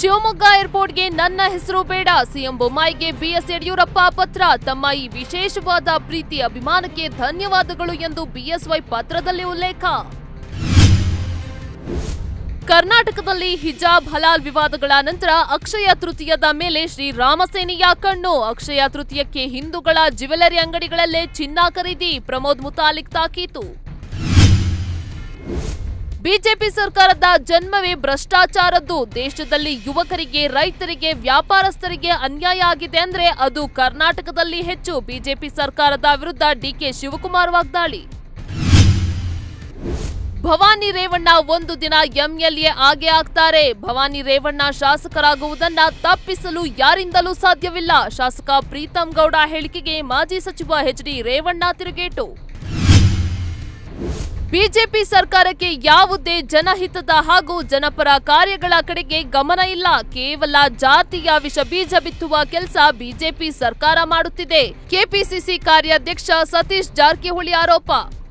ಶಿವಮೊಗ್ಗ ಏರ್ಪೋರ್ಟ್ಗೆ ನನ್ನ ಹೆಸರು ಬೇಡ ಸಿಎಂ ಬೊಮ್ಮಾಯಿಗೆ ಬಿಎಸ್ ಯಡಿಯೂರಪ್ಪ ಪತ್ರ ತಮ್ಮ ಈ ವಿಶೇಷವಾದ ಪ್ರೀತಿ ಅಭಿಮಾನಕ್ಕೆ ಧನ್ಯವಾದಗಳು ಎಂದು ಬಿಎಸ್ವೈ ಪತ್ರದಲ್ಲಿ ಉಲ್ಲೇಖ ಕರ್ನಾಟಕದಲ್ಲಿ ಹಿಜಾಬ್ ಹಲಾಲ್ ವಿವಾದಗಳ ನಂತರ ಅಕ್ಷಯ ತೃತೀಯದ ಮೇಲೆ ಶ್ರೀರಾಮಸೇನೆಯ ಕಣ್ಣು ಅಕ್ಷಯ ತೃತೀಯಕ್ಕೆ ಹಿಂದೂಗಳ ಜ್ಯುವೆಲರಿ ಅಂಗಡಿಗಳಲ್ಲೇ ಚಿನ್ನ ಖರೀದಿ ಪ್ರಮೋದ್ ಮುತಾಲಿಕ್ ತಾಕೀತು ಬಿಜೆಪಿ ಸರ್ಕಾರದ ಜನ್ಮವೇ ಭ್ರಷ್ಟಾಚಾರದ್ದು ದೇಶದಲ್ಲಿ ಯುವಕರಿಗೆ ರೈತರಿಗೆ ವ್ಯಾಪಾರಸ್ಥರಿಗೆ ಅನ್ಯಾಯ ಆಗಿದೆ ಅಂದ್ರೆ ಅದು ಕರ್ನಾಟಕದಲ್ಲಿ ಹೆಚ್ಚು ಬಿಜೆಪಿ ಸರ್ಕಾರದ ವಿರುದ್ಧ ಡಿಕೆ ಶಿವಕುಮಾರ್ ವಾಗ್ದಾಳಿ ಭವಾನಿ ರೇವಣ್ಣ ಒಂದು ದಿನ ಎಂಎಲ್ಎ ಆಗೇ ಆಗ್ತಾರೆ ಭವಾನಿ ರೇವಣ್ಣ ಶಾಸಕರಾಗುವುದನ್ನ ತಪ್ಪಿಸಲು ಯಾರಿಂದಲೂ ಸಾಧ್ಯವಿಲ್ಲ ಶಾಸಕ ಪ್ರೀತಂ ಗೌಡ ಹೇಳಿಕೆಗೆ ಮಾಜಿ ಸಚಿವ ಎಚ್ ಡಿ ರೇವಣ್ಣ ತಿರುಗೇಟು ಬಿಜೆಪಿ ಸರ್ಕಾರಕ್ಕೆ ಯಾವುದೇ ಜನಹಿತದ ಹಾಗೂ ಜನಪರ ಕಾರ್ಯಗಳ ಕಡೆಗೆ ಗಮನ ಇಲ್ಲ ಕೇವಲ ಜಾತಿಯ ವಿಷ ಬೀಜ ಬಿತ್ತುವ ಕೆಲಸ ಬಿಜೆಪಿ ಸರ್ಕಾರ ಮಾಡುತ್ತಿದೆ ಕೆಪಿಸಿಸಿ ಕಾರ್ಯಾಧ್ಯಕ್ಷ ಸತೀಶ್ ಜಾರಕಿಹೊಳಿ ಆರೋಪ